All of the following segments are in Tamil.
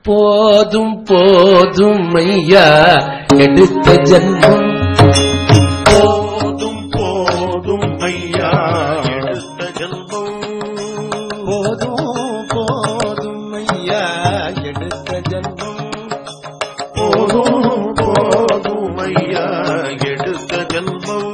போதும் போதும் ஐயா எடுத்த ஜன்மம் போதும் போதும் ஐயா எடுத்த ஜென்மம் போதும் போதும் ஐயா எடுத்த ஜன்மம் போதும் போதும் ஐயா எடுத்த ஜென்மம்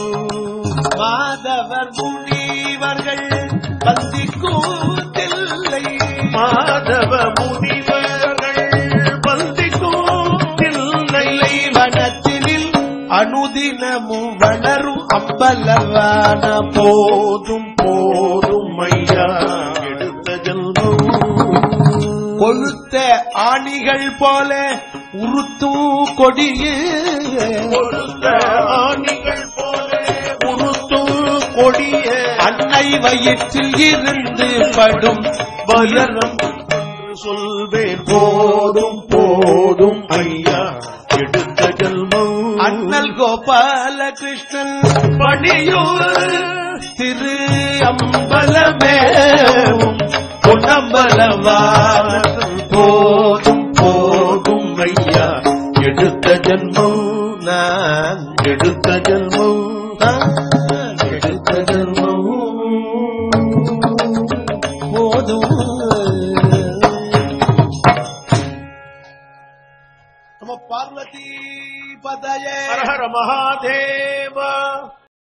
மாதவர் முனிவர்கள் பந்திக்கும் தில்லை மாதவ முனிவர்கள் பந்திக்கும் இல்லை வனத்தினில் அனுதினமும் வளரும் அம்பலவான போ போதும் போதும் ஐயா எடுத்த ஜென்மம் கொழுத்த ஆணிகள் போல உருத்தும் கொடியே கொடுத்த ஆணிகள் போல உருத்தும் கொடிய அன்னை வயிற்றில் இருந்து படும் வயரம் சொல்வேன் போதும் போதும் ஐயா எடுத்த ஜென்மம் அண்ணல் கோபாலகிருஷ்ணன் பணியூர் திரு அம்பலமேவும் பொன்னம்பலவான போதும் போதும் ஐயா எடுத்த ஜென்மம் நான் எடுத்த ஜென்மம் நான் எடுத்த ஜென்மம் போதும் நம்ம பார்வதி பதயே ஹர ஹர மகாதேவா